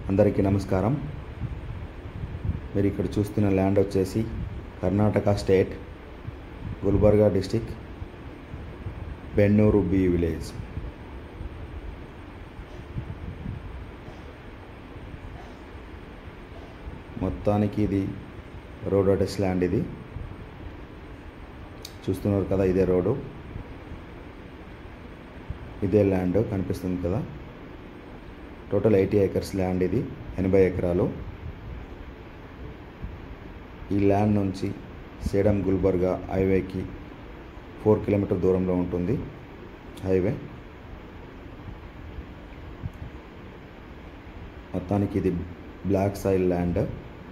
అందరికీ నమస్కారం మీరు ఇక్కడ చూస్తున్న ల్యాండ్ వచ్చేసి Karnataka state Gulbarga district Bennur B village మొత్తానికి ఇది రోడ్ అటెస్ ల్యాండ్ ఇది చూస్తున్నారు కదా ఇదే రోడ్డు ఇదే ల్యాండ్ కనిపిస్తుంది కదా టోటల్ ఎయిటీ ఏకర్స్ ల్యాండ్ ఇది ఎనభై ఎకరాలు ఈ ల్యాండ్ నుంచి సేడం గుల్బర్గా హైవేకి ఫోర్ కిలోమీటర్ దూరంలో ఉంటుంది హైవే మొత్తానికి ఇది బ్లాక్ సాయిల్ ల్యాండ్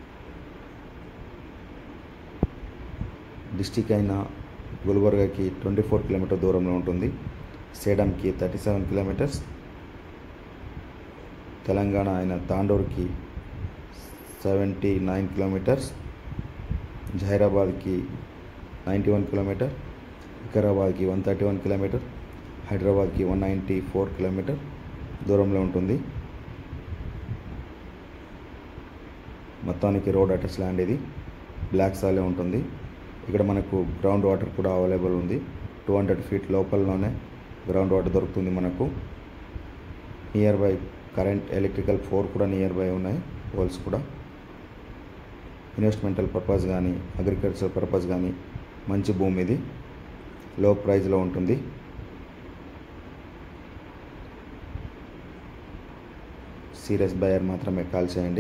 డిస్టిక్ అయిన గుల్బర్గాకి ట్వంటీ ఫోర్ కిలోమీటర్ దూరంలో ఉంటుంది సేడంకి థర్టీ సెవెన్ కిలోమీటర్స్ తెలంగాణ అయిన తాండూరుకి సెవెంటీ నైన్ కిలోమీటర్స్ జహీరాబాద్కి నైంటీ వన్ కిలోమీటర్ వికారాబాద్కి వన్ థర్టీ వన్ కిలోమీటర్ హైదరాబాద్కి వన్ నైంటీ ఫోర్ కిలోమీటర్ దూరంలో ఉంటుంది మొత్తానికి రోడ్ అటెస్ ల్యాండ్ ఇది బ్లాక్ సాలే ఉంటుంది ఇక్కడ మనకు గ్రౌండ్ వాటర్ కూడా అవైలబుల్ ఉంది టూ హండ్రెడ్ ఫీట్ లోపలలోనే గ్రౌండ్ వాటర్ దొరుకుతుంది మనకు నియర్ బై కరెంట్ ఎలక్ట్రికల్ ఫోర్ కూడా నియర్ బై ఉన్నాయి పోల్స్ కూడా ఇన్వెస్ట్మెంటల్ పర్పస్ కానీ అగ్రికల్చర్ పర్పస్ కానీ మంచి భూమి ఇది లో ప్రైజ్లో ఉంటుంది సీరియస్ బయర్ మాత్రమే కాల్ చేయండి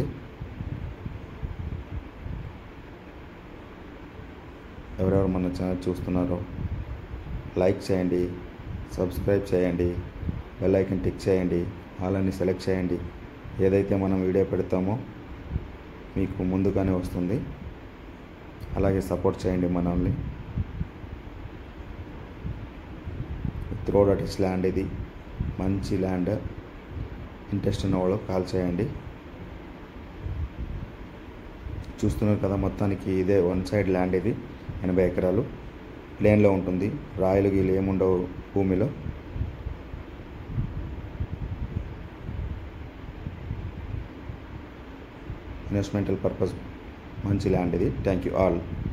ఎవరెవరు మన ఛానల్ చూస్తున్నారో లైక్ చేయండి సబ్స్క్రైబ్ చేయండి బెల్ ఐకన్ టిక్ చేయండి వాళ్ళని సెలెక్ట్ చేయండి ఏదైతే మనం వీడియో పెడతామో మీకు ముందుగానే వస్తుంది అలాగే సపోర్ట్ చేయండి మనల్ని త్రోడ్ అటిస్ ల్యాండ్ ఇది మంచి ల్యాండ్ ఇంట్రెస్ట్ ఉన్న వాళ్ళు కాల్ చేయండి చూస్తున్నారు కదా మొత్తానికి ఇదే వన్ సైడ్ ల్యాండ్ ఇది ఎనభై ఎకరాలు ప్లేన్లో ఉంటుంది రాయలు గీలు ఏముండవు భూమిలో ఇన్వెస్ట్మెంటల్ పర్పస్ మంచి ల్యాండ్ ఇది థ్యాంక్ యూ ఆల్